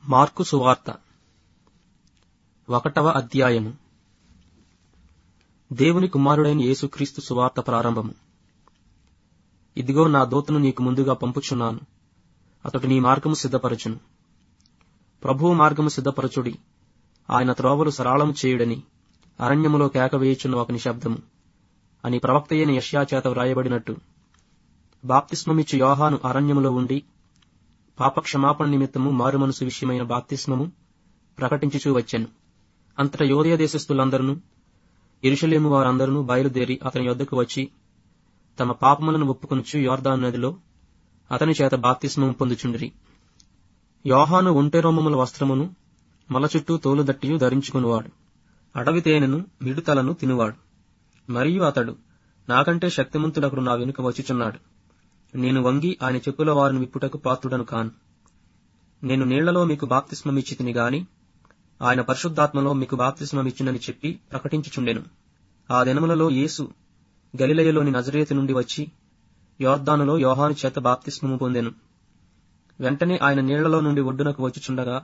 mark సువార్త ఒకటవ అధ్యాయము దేవుని కుమారుడైన యేసుక్రీస్తు సువార్త ప్రారంభము ఇదిగో నా దూతను నీకు ముందుగా పంపుచున్నాను అతడు నీ మార్గము సిద్ధపరచును ప్రభువు మార్గము సిద్ధపరచుడి ఆయన త్రోవలు సరళము చేయుడని అరణ్యములో కేక వేయుచున్న ఒకని శబ్దము అని ప్రవక్త అయిన యష్యా చేత వ్రాయబడినట్టు బాప్తిస్మమిచ్చు యోహాను అరణ్యములో ఉండి పాపక్షమాపణ నిమిత్తము మారుమనసు విషయమైన బాప్తిస్మము ప్రకటించుచూ వచ్చెను అంతట యోదయ దేశస్థులందరూ ఎరుషలేము వారందరూ బయలుదేరి అతని యొద్దకు వచ్చి తమ పాపములను ఒప్పుకొనుచు యోర్దాను నదిలో అతని చేత బాప్తిస్మము పొందుచుండిరి యోహాను ఒంటె రోమముల వస్త్రమును మల చుట్టూ తోలుదట్టియు ధరించుకునివాడు అడవి తేనెను మిడుతలను తినువాడు మరియు అతడు నాకంటే శక్తిమంతుడొకడు నా వెనుక వచ్చుచున్నాడు నేను వంగి ఆయన చెప్పుల వారిని విప్పుటకు పాత్రుడను కాను నేను నీళ్లలో మీకు బాప్తిస్మమిచ్చి తిని గాని ఆయన పరిశుద్ధాత్మలో మీకు బాప్తిస్మమిచ్చునని చెప్పి ప్రకటించుచుండెను ఆ దినములలో యేసు గలిలయలోని నజరేతు నుండి వచ్చి యోర్దానులో యోహాను చేత బాప్తిస్మము పొందెను వెంటనే ఆయన నీళ్లలో నుండి ఒడ్డునకు వచ్చుచుండగా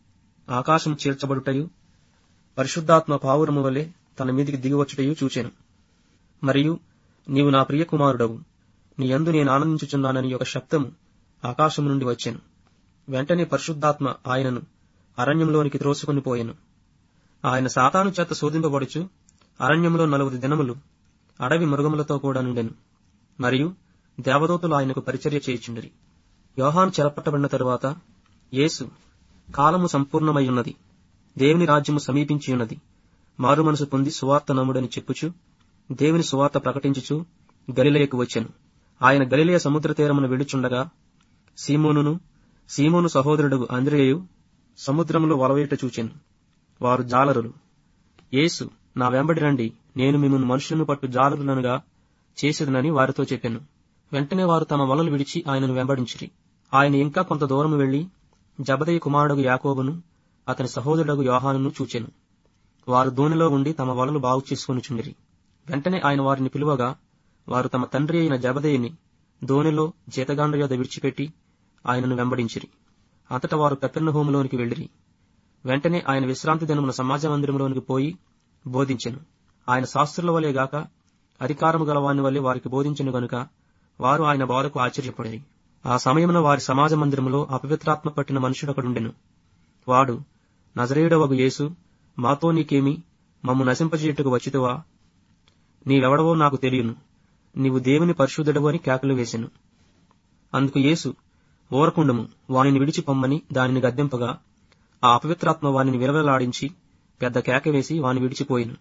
ఆకాశం చీల్చబడుటయు పరిశుద్ధాత్మ పావురము వలె తన మీదికి దిగివచ్చుటయు చూచెను మరియు నీవు నా ప్రియ కుమారుడవు నీ యందు నేను ఆనందించుచున్నానని ఒక శబ్దము ఆకాశం నుండి వచ్చెను వెంటనే పరిశుద్ధాత్మ ఆయనను అరణ్యంలోనికి త్రోసుకొని పోయెను ఆయన సాతాను చేత శోధింపబడుచు అరణ్యంలో నలుగురు దినములు అడవి మృగములతో కూడా నుండెను మరియు దేవదూతలు ఆయనకు పరిచర్య చేయుచుండిరి యోహాను చెరపట్టబడిన తరువాత యేసు కాలము సంపూర్ణమై ఉన్నది దేవుని రాజ్యము సమీపించి ఉన్నది మారు మనసు పొంది సువార్త నమ్ముడని చెప్పుచు దేవుని సువార్త ప్రకటించుచు గలిలయకు వచ్చెను ఆయన గలిలయ సముద్ర తీరమును వెడుచుండగా సీమోనును సీమోను సహోదరుడు అంద్రేయు సముద్రములో వలవేట చూచెను వారు జాలరులు యేసు నా వెంబడి రండి నేను మిమ్మల్ని మనుషులను పట్టు జాలరులనుగా చేసేదనని వారితో చెప్పాను వెంటనే వారు తమ వలలు విడిచి ఆయనను వెంబడించిరి ఆయన ఇంకా కొంత దూరము వెళ్లి జబదయ్య కుమారుడు యాకోబును అతని సహోదరుడు యోహానును చూచెను వారు దోణిలో ఉండి తమ వలలు బాగు చేసుకొనిచుండిరి వెంటనే ఆయన వారిని పిలువగా వారు తమ తండ్రి అయిన జబదయ్యని దోణిలో జీతగాండ్ర యొద్ద విడిచిపెట్టి ఆయనను వెంబడించిరి అంతటా వారు పెపెర్నహోములోనికి వెళ్లిరి వెంటనే ఆయన విశ్రాంతి దినమున సమాజ మందిరంలోనికి పోయి బోధించెను ఆయన శాస్త్రుల వలె గాక అధికారము గలవాని వల్లే వారికి బోధించెను గనుక వారు ఆయన బోధకు ఆశ్చర్యపడిరి ఆ సమయమున వారి సమాజ మందిరములో అపవిత్రాత్మ పట్టిన మనుషుడొకడుండెను వాడు నజరేయుడవగు యేసు మాతో నీకేమి మమ్ము నశింపజేయుటకు వచ్చితివా నీవెవడవో నాకు తెలియను నీవు దేవుని పరిశుద్ధుడవు అని కేకలు వేసెను అందుకు యేసు ఓరకుండము వానిని విడిచి పొమ్మని దానిని గద్దెంపగా ఆ అపవిత్రాత్మ వానిని విలవలాడించి పెద్ద కేక వేసి వాని విడిచిపోయిను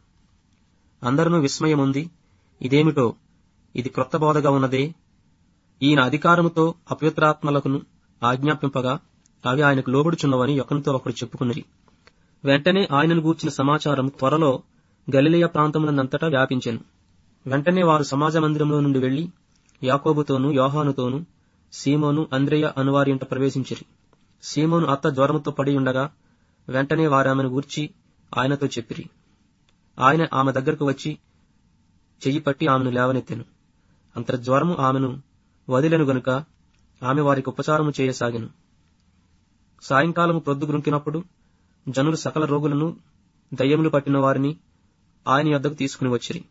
అందరూ విస్మయముంది ఇదేమిటో ఇది క్రొత్త బోధగా ఉన్నదే ఈయన అధికారముతో అపవిత్రాత్మలకును ఆజ్ఞాపింపగా అవి ఆయనకు లోబడుచున్నవని ఒకరితో ఒకడు చెప్పుకున్నది వెంటనే ఆయనను గూర్చిన సమాచారం త్వరలో గలిలయ ప్రాంతమునందంతటా వ్యాపించెను వెంటనే వారు సమాజ మందిరంలో నుండి వెళ్లి యాకోబుతోనూ యోహానుతోనూ సీమోను అంద్రేయ అనువారి ఇంట ప్రవేశించిరి సీమోను అత్త జ్వరముతో పడి ఉండగా వెంటనే వారామెను గూర్చి ఆయనతో చెప్పిరి ఆయన ఆమె దగ్గరకు వచ్చి చెయ్యి పట్టి ఆమెను లేవనెత్తెను అంతర జ్వరము ఆమెను వదిలెను గనుక ఆమె వారికి ఉపచారము చేయసాగెను సాయంకాలము ప్రొద్దు గురుంకినప్పుడు జనులు సకల రోగులను దయ్యములు పట్టిన వారిని ఆయన యొద్దకు తీసుకుని వచ్చిరి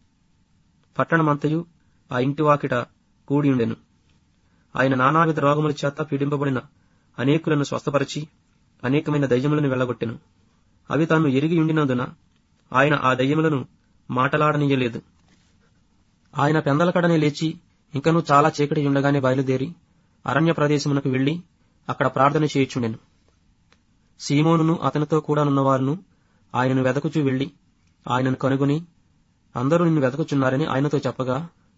పట్టణమంతయు ఆ ఇంటి వాకిట కూడియుండెను ఆయన నానావిధ రోగముల చేత పీడింపబడిన అనేకులను స్వస్థపరిచి అనేకమైన దయ్యములను వెళ్లగొట్టెను అవి తాను ఎరిగి ఉండినందున ఆయన ఆ దయ్యములను మాటలాడనీయలేదు ఆయన పెందలకడనే లేచి ఇంకనూ చాలా చీకటి ఉండగానే బయలుదేరి అరణ్య ప్రదేశమునకు వెళ్లి అక్కడ ప్రార్థన చేయుచుండెను సీమోనును అతనితో కూడా నున్నవారును ఆయనను వెదకుచూ వెళ్లి ఆయనను కనుగొని అందరూ నిన్ను వెతకుచున్నారని ఆయనతో చెప్పగా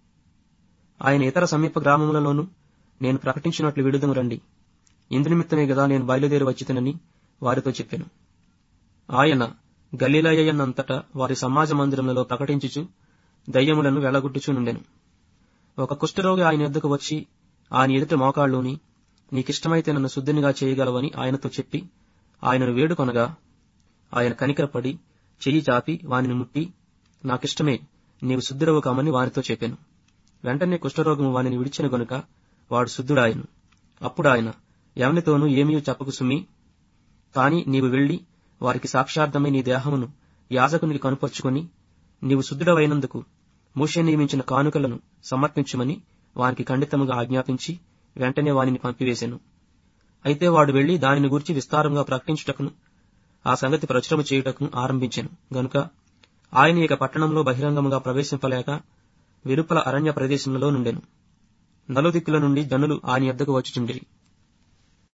ఆయన ఇతర సమీప గ్రామములలోనూ నేను ప్రకటించినట్లు విడుదము రండి ఇందునిమిత్తమే గదా నేను బయలుదేరి వచ్చితనని వారితో చెప్పాను ఆయన గల్లీలయ్యన్నంతటా వారి సమాజ మందిరములలో ప్రకటించుచు దయ్యములను వెళ్లగొట్టుచునుండెను ఒక కుష్ఠరోగి ఆయన ఎద్దుకు వచ్చి ఆయన ఎదుట మోకాళ్ళుని నీకిష్టమైతే నన్ను శుద్ధినిగా చేయగలవని ఆయనతో చెప్పి ఆయనను వేడుకొనగా ఆయన కనికరపడి చెయ్యి చాపి వానిని ముట్టి నాకిష్టమే నీవు శుద్ధుడవు కామని వానితో చెప్పాను వెంటనే కుష్ఠరోగము వానిని విడిచిన గనుక వాడు శుద్ధుడాయను అప్పుడు ఆయన ఎవనితోనూ ఏమీ చెప్పకు సుమి కాని నీవు వెళ్లి వారికి సాక్షార్థమై నీ దేహమును యాజకునికి కనుపరుచుకొని నీవు శుద్ధుడవైనందుకు మోషే నియమించిన కానుకలను సమర్పించమని వానికి ఖండితముగా ఆజ్ఞాపించి వెంటనే వానిని పంపివేశెను అయితే వాడు వెళ్లి దానిని గూర్చి విస్తారంగా ప్రకటించుటకును ఆ సంగతి ప్రచురము చేయుటకును ఆరంభించెను గనుక ఆయన ఇక పట్టణంలో బహిరంగముగా ప్రవేశింపలేక వెలుపల అరణ్య ప్రదేశములలో నుండెను నలుదిక్కుల నుండి జనులు ఆయన యొద్దకు వచ్చుచుండిరి